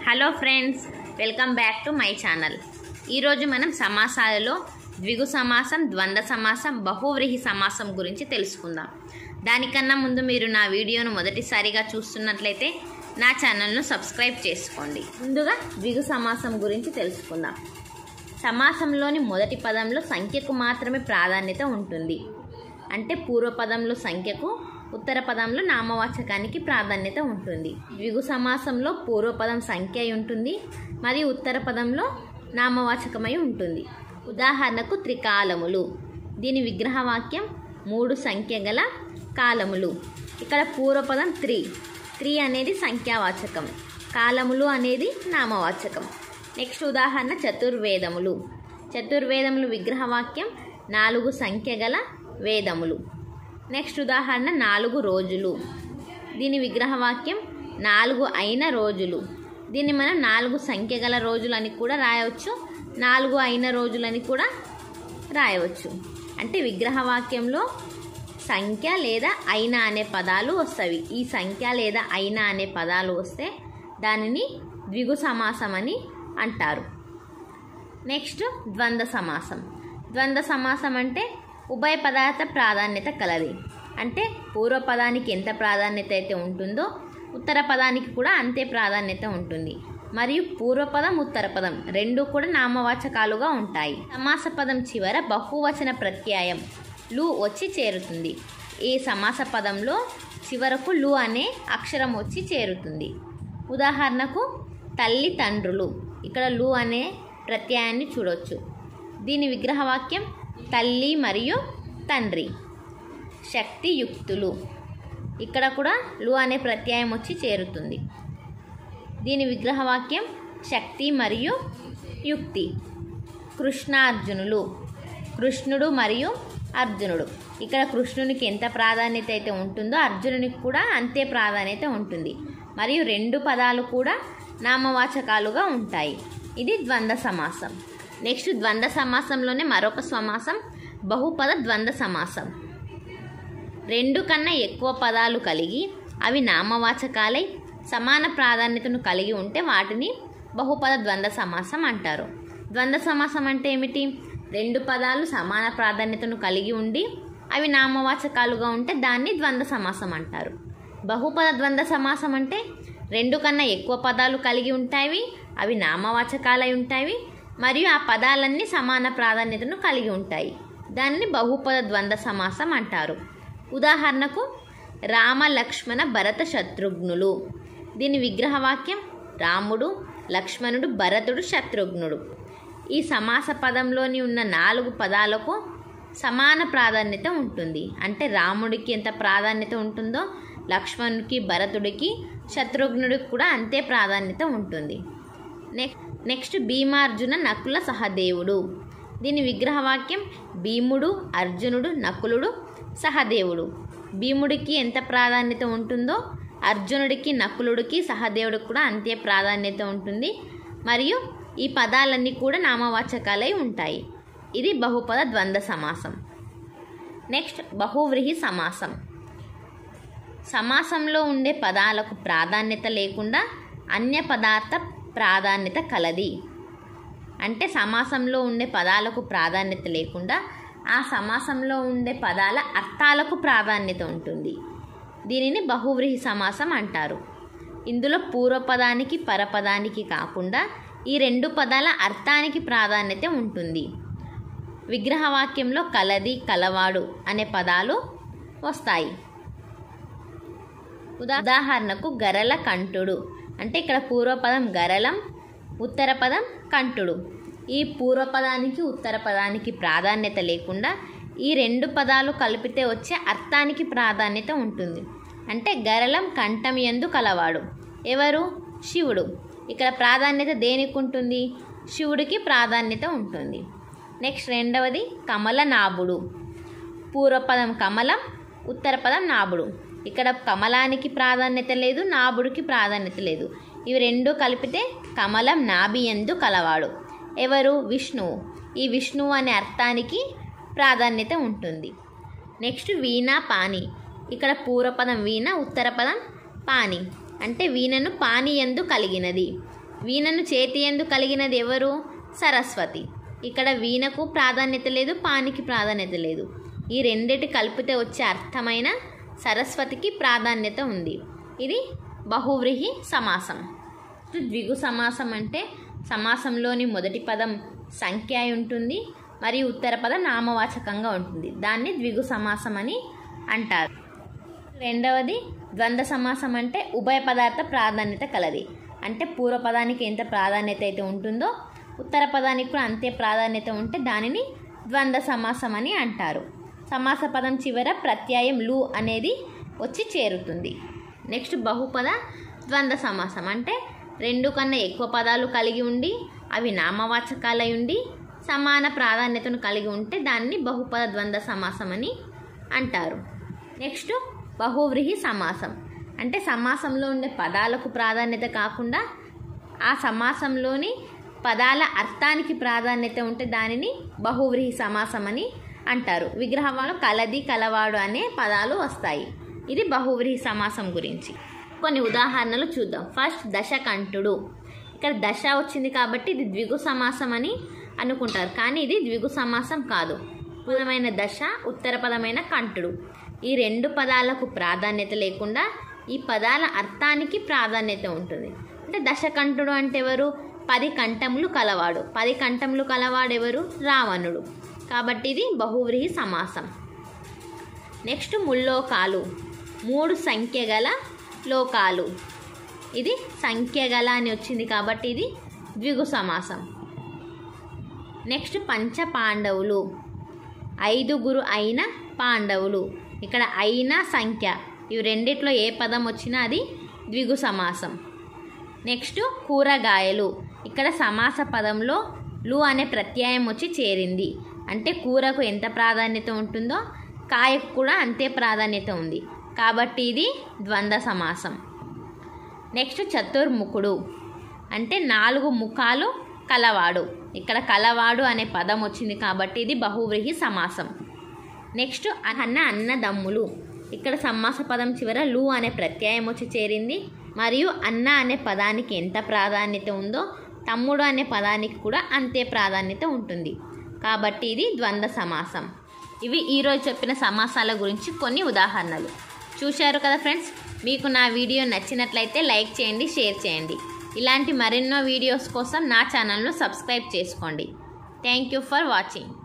hello friends welcome back to my channel ఈరోజు మనం సమాసాలలో ద్విగు సమాసం ద్వంద్వ సమాసం బహువ్రీహి సమాసం గురించి తెలుసుకుందాం దానికన్నా ముందు మీరు నా వీడియోను మొదటిసారిగా చూస్తున్నట్లయితే నా ఛానల్ను సబ్స్క్రైబ్ చేసుకోండి ముందుగా ద్విగు సమాసం గురించి తెలుసుకుందాం సమాసంలోని మొదటి పదంలో సంఖ్యకు మాత్రమే ప్రాధాన్యత ఉంటుంది అంటే పూర్వపదంలో సంఖ్యకు ఉత్తర పదంలో నామవాచకానికి ప్రాధాన్యత ఉంటుంది ద్విగు సమాసంలో పూర్వపదం సంఖ్య అయి ఉంటుంది మరియు ఉత్తర పదంలో నామవాచకమై ఉంటుంది ఉదాహరణకు త్రికాలములు దీని విగ్రహవాక్యం మూడు సంఖ్య గల కాలములు ఇక్కడ పూర్వపదం త్రీ త్రీ అనేది సంఖ్యావాచకం కాలములు అనేది నామవాచకం నెక్స్ట్ ఉదాహరణ చతుర్వేదములు చతుర్వేదములు విగ్రహవాక్యం నాలుగు సంఖ్య గల వేదములు నెక్స్ట్ ఉదాహరణ నాలుగు రోజులు దీని విగ్రహవాక్యం నాలుగు అయిన రోజులు దీన్ని మనం నాలుగు సంఖ్య గల రోజులని కూడా రాయవచ్చు నాలుగు అయిన రోజులని కూడా రాయవచ్చు అంటే విగ్రహవాక్యంలో సంఖ్య లేదా అయిన అనే పదాలు వస్తాయి ఈ సంఖ్య లేదా అయిన అనే పదాలు వస్తే దానిని ద్విగు సమాసం అని అంటారు నెక్స్ట్ ద్వంద్వ సమాసం ద్వంద్వ సమాసం అంటే ఉభయ పదార్థ ప్రాధాన్యత కలది అంటే పూర్వ పదానికి ఎంత ప్రాధాన్యత అయితే ఉంటుందో ఉత్తర పదానికి కూడా అంతే ప్రాధాన్యత ఉంటుంది మరియు పూర్వపదం ఉత్తర పదం రెండు కూడా నామవాచకాలుగా ఉంటాయి సమాస పదం చివర బహువచన ప్రత్యయం లు వచ్చి చేరుతుంది ఈ సమాస పదంలో చివరకు లు అనే అక్షరం వచ్చి చేరుతుంది ఉదాహరణకు తల్లి తండ్రులు ఇక్కడ లు అనే ప్రత్యయాన్ని చూడొచ్చు దీని విగ్రహవాక్యం తల్లి మరియు తండ్రి శక్తియుక్తులు ఇక్కడ కూడా లు అనే ప్రత్యయం వచ్చి చేరుతుంది దీని విగ్రహవాక్యం శక్తి మరియు యుక్తి కృష్ణార్జునులు కృష్ణుడు మరియు అర్జునుడు ఇక్కడ కృష్ణునికి ఎంత ప్రాధాన్యత అయితే ఉంటుందో అర్జునునికి కూడా అంతే ప్రాధాన్యత ఉంటుంది మరియు రెండు పదాలు కూడా నామవాచకాలుగా ఉంటాయి ఇది ద్వంద్వ సమాసం నెక్స్ట్ ద్వంద్వ సమాసంలోనే మరొక సమాసం బహుపద ద్వంద్వ సమాసం రెండు కన్నా ఎక్కువ పదాలు కలిగి అవి నామవాచకాలై సమాన ప్రాధాన్యతను కలిగి ఉంటే వాటిని బహుపద ద్వంద్వ సమాసం అంటారు ద్వంద్వ సమాసం అంటే ఏమిటి రెండు పదాలు సమాన ప్రాధాన్యతను కలిగి ఉండి అవి నామవాచకాలుగా ఉంటే దాన్ని ద్వంద్వ సమాసం అంటారు బహుపద ద్వంద్వ సమాసం అంటే రెండు కన్నా ఎక్కువ పదాలు కలిగి ఉంటాయి అవి నామవాచకాలై ఉంటాయి మరియు ఆ పదాలన్నీ సమాన ప్రాధాన్యతను కలిగి ఉంటాయి దానిని బహుపద ద్వంద్వ సమాసం అంటారు ఉదాహరణకు రామ లక్ష్మణ భరత శత్రుఘ్నులు దీని విగ్రహవాక్యం రాముడు లక్ష్మణుడు భరతుడు శత్రుఘ్నుడు ఈ సమాస పదంలోని ఉన్న నాలుగు పదాలకు సమాన ప్రాధాన్యత ఉంటుంది అంటే రాముడికి ఎంత ప్రాధాన్యత ఉంటుందో లక్ష్మణుడికి భరతుడికి శత్రుఘ్నుడికి కూడా అంతే ప్రాధాన్యత ఉంటుంది నెక్స్ట్ నెక్స్ట్ భీమార్జున నకుల సహదేవుడు దీని విగ్రహవాక్యం భీముడు అర్జునుడు నకులుడు సహదేవుడు భీముడికి ఎంత ప్రాధాన్యత ఉంటుందో అర్జునుడికి నకులుడికి సహదేవుడికి కూడా అంతే ప్రాధాన్యత ఉంటుంది మరియు ఈ పదాలన్నీ కూడా నామవాచకాలై ఉంటాయి ఇది బహుపద ద్వంద్వ సమాసం నెక్స్ట్ బహువ్రీహి సమాసం సమాసంలో ఉండే పదాలకు ప్రాధాన్యత లేకుండా అన్య పదార్థ ప్రాధాన్యత కలది అంటే సమాసంలో ఉండే పదాలకు ప్రాధాన్యత లేకుండా ఆ సమాసంలో ఉండే పదాల అర్థాలకు ప్రాధాన్యత ఉంటుంది దీనిని బహువ్రీహి సమాసం అంటారు ఇందులో పూర్వపదానికి పరపదానికి కాకుండా ఈ రెండు పదాల అర్థానికి ప్రాధాన్యత ఉంటుంది విగ్రహవాక్యంలో కలది కలవాడు అనే పదాలు వస్తాయి ఉదా ఉదాహరణకు గరల కంఠుడు అంటే ఇక్కడ పూర్వపదం గరలం ఉత్తర పదం కంఠుడు ఈ పూర్వపదానికి ఉత్తర పదానికి ప్రాధాన్యత లేకుండా ఈ రెండు పదాలు కలిపితే వచ్చే అర్థానికి ప్రాధాన్యత ఉంటుంది అంటే గరలం కంఠం ఎందు కలవాడు ఎవరు శివుడు ఇక్కడ ప్రాధాన్యత దేనికి ఉంటుంది శివుడికి ప్రాధాన్యత ఉంటుంది నెక్స్ట్ రెండవది కమల నాభుడు పూర్వపదం కమలం ఉత్తర పదం నాభుడు ఇక్కడ కమలానికి ప్రాధాన్యత లేదు నాభుడికి ప్రాధాన్యత లేదు ఇవి రెండు కలిపితే కమలం నాభి ఎందు కలవాడు ఎవరు విష్ణువు ఈ విష్ణువు అనే అర్థానికి ప్రాధాన్యత ఉంటుంది నెక్స్ట్ వీణ పాని ఇక్కడ పూర్వపదం వీణ ఉత్తర పదం పాని అంటే వీణను పాని ఎందు కలిగినది వీణను చేతి ఎందు కలిగినది ఎవరు సరస్వతి ఇక్కడ వీణకు ప్రాధాన్యత లేదు పానికి ప్రాధాన్యత లేదు ఈ రెండిటి కలిపితే వచ్చే అర్థమైన సరస్వతికి ప్రాధాన్యత ఉంది ఇది బహువ్రీహి సమాసం ద్విగు సమాసం అంటే సమాసంలోని మొదటి పదం సంఖ్య అయి ఉంటుంది మరియు ఉత్తర పదం నామవాచకంగా ఉంటుంది దాన్ని ద్విగు సమాసం అని అంటారు రెండవది ద్వంద్వ సమాసం అంటే ఉభయ పదార్థ ప్రాధాన్యత కలది అంటే పూర్వ పదానికి ఎంత ప్రాధాన్యత అయితే ఉంటుందో ఉత్తర పదానికి కూడా అంతే ప్రాధాన్యత ఉంటే దానిని ద్వంద్వ సమాసం అని అంటారు సమాస పదం చివర ప్రత్యయం లు అనేది వచ్చి చేరుతుంది నెక్స్ట్ బహుపద ద్వంద్వ సమాసం అంటే రెండు కన్నా ఎక్కువ పదాలు కలిగి ఉండి అవి నామవాచకాలై ఉండి సమాన ప్రాధాన్యతను కలిగి ఉంటే దాన్ని బహుపద ద్వంద్వ సమాసం అని అంటారు నెక్స్ట్ బహువ్రీహి సమాసం అంటే సమాసంలో ఉండే పదాలకు ప్రాధాన్యత కాకుండా ఆ సమాసంలోని పదాల అర్థానికి ప్రాధాన్యత ఉంటే దానిని బహువ్రీహి సమాసం అని అంటారు విగ్రహంలో కలది కలవాడు అనే పదాలు వస్తాయి ఇది బహువ్రీహి సమాసం గురించి కొన్ని ఉదాహరణలు చూద్దాం ఫస్ట్ దశకంఠుడు ఇక్కడ దశ వచ్చింది కాబట్టి ఇది ద్విగు సమాసం అని అనుకుంటారు కానీ ఇది ద్విగు సమాసం కాదు పదమైన దశ ఉత్తర పదమైన కంఠుడు ఈ రెండు పదాలకు ప్రాధాన్యత లేకుండా ఈ పదాల అర్థానికి ప్రాధాన్యత ఉంటుంది అంటే దశకంఠుడు అంటే ఎవరు పది కంఠములు కలవాడు పది కంఠములు కలవాడు ఎవరు రావణుడు కాబట్టి ఇది బహువ్రీహి సమాసం నెక్స్ట్ ముల్లోకాలు మూడు సంఖ్య గల లోకాలు ఇది సంఖ్య గల అని వచ్చింది కాబట్టి ఇది ద్విగు సమాసం నెక్స్ట్ పంచ పాండవులు ఐదుగురు అయిన పాండవులు ఇక్కడ అయిన సంఖ్య ఇవి రెండిట్లో ఏ పదం వచ్చినా అది ద్విగు సమాసం నెక్స్ట్ కూరగాయలు ఇక్కడ సమాస పదంలో లు అనే ప్రత్యయం వచ్చి చేరింది అంటే కూరకు ఎంత ప్రాధాన్యత ఉంటుందో కాయకు కూడా అంతే ప్రాధాన్యత ఉంది కాబట్టి ఇది ద్వంద్వ సమాసం నెక్స్ట్ చతుర్ముఖుడు అంటే నాలుగు ముఖాలు కలవాడు ఇక్కడ కలవాడు అనే పదం వచ్చింది కాబట్టి ఇది బహువ్రీహి సమాసం నెక్స్ట్ అన్న అన్నదమ్ములు ఇక్కడ సమాస పదం చివర లు అనే ప్రత్యయం వచ్చి చేరింది మరియు అన్న అనే పదానికి ఎంత ప్రాధాన్యత ఉందో తమ్ముడు అనే పదానికి కూడా అంతే ప్రాధాన్యత ఉంటుంది కాబట్టి ఇది ద్వంద్వ సమాసం ఇవి ఈరోజు చెప్పిన సమాసాల గురించి కొన్ని ఉదాహరణలు చూశారు కదా ఫ్రెండ్స్ మీకు నా వీడియో నచ్చినట్లయితే లైక్ చేయండి షేర్ చేయండి ఇలాంటి మరెన్నో వీడియోస్ కోసం నా ఛానల్ను సబ్స్క్రైబ్ చేసుకోండి థ్యాంక్ యూ ఫర్ వాచింగ్